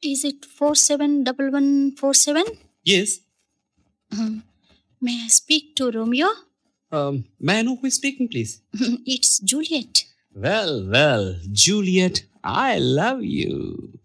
Is it 471147? Yes. Um, may I speak to Romeo? Um, may I know who is speaking, please? it's Juliet. Well, well, Juliet, I love you.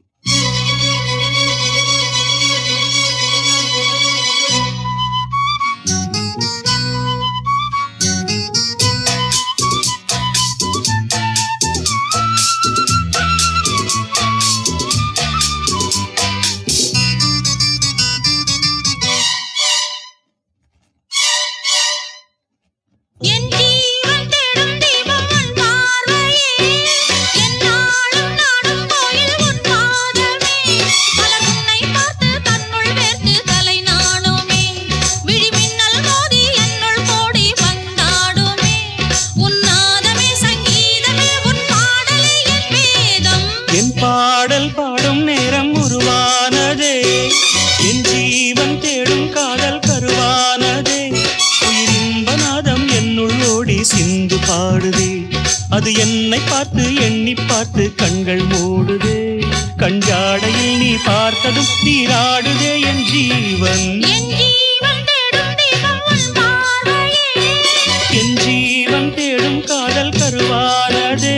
என் ஜீவன் தேடும் தீபம் உன் பார்வையே என்னாலும் நாடும் கோயில் உன் பாதமே மலர் உன்னை பார்த்து தன்னுள் வேர்த்து தலை நாணுமே விழி மின்னல் மோதி என்னுள் கோடி வந்தாடுமே உன் நாதமே சங்கீதமே உன் பாடலே என் வேதம் என் பாடல் பாடும் நேரம் உருவானதே என் ஜீவன் தேடும் காதல் கருவானதே உயிரின்பநாதம் என்னுள் ஓடி சிந்து பாடுதே அது என்னை பார்த்து எண்ணி பார்த்து கண்கள் மூடுதே கஞ்சாடையில் நீ பார்த்ததும் நீராடுதே என் ஜீவன் என் ஜீவன் தேடும் தீபம் உன் பார்வையே என் ஜீவன் தேடும் காதல் கருவானதே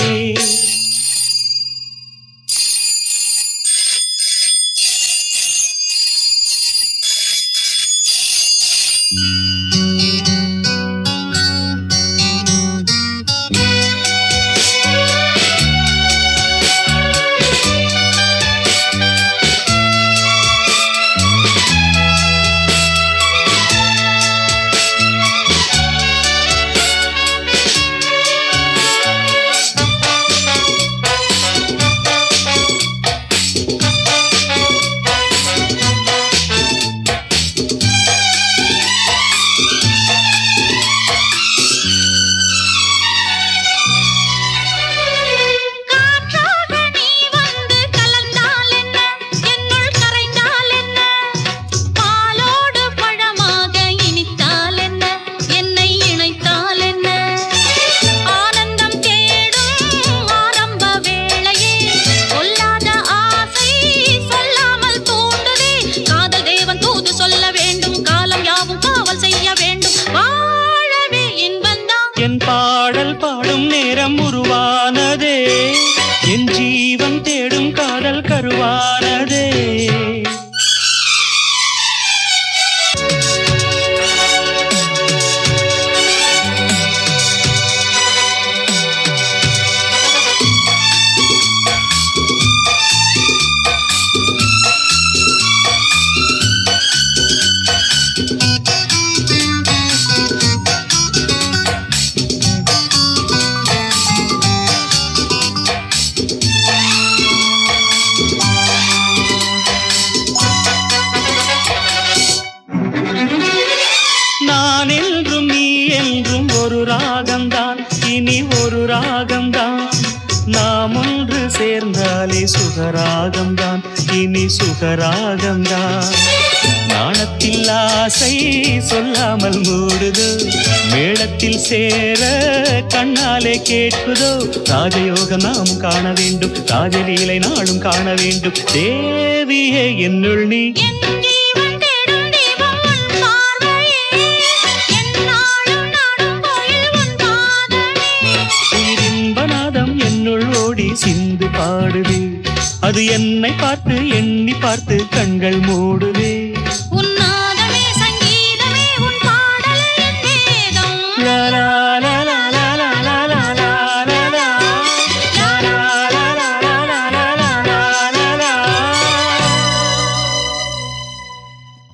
காற்றாக நீ வந்து கலந்தால் என்ன என்னுள் கரைந்தால் என்ன பாலோடு பழமாக இனித்தால் என்ன என்னை இணைத்தால் என்ன ஆனந்தம் தேடும் ஆரம்ப வேளையே சொல்லாத ஆசை சொல்லாமல் தூண்டுதே காதல் தேவன் தூது சொல்ல வேண்டும் காலம் யாவும் காவல் செய்ய வேண்டும் வாழவே இன்பந்தான் என் பாடல் பாடும் நேரம் உருவானதே என் ஜீவன் தேடும் காதல் கருவானதே நான் என்றும் நீ என்றும் ஒரு ராகம்தான் இனி ஒரு ராகம்தான் நாம் ஒன்று சேர்ந்தாலே சுகராகம்தான் இனி சுகராகம்தான் நாணத்தில் ஆசை சொல்லாமல் மூடுதோ மேளத்தில் சேர கண்ணாலே கேட்குதோ ராஜயோகம் நாம் காண வேண்டும் ராஜலீலை நாளும் காண வேண்டும் தேவியே என்னுள் நீ என் ஜீவன் தேடும் தீபம் உன் பார்வையே என்னாலும் நாடும் கோயில் உன் பாதமே உயிரின்பநாதம் என்னுள் ஓடி சிந்து பாடுதே அது என்னை பார்த்து எண்ணி பார்த்து கண்கள் மூடுதே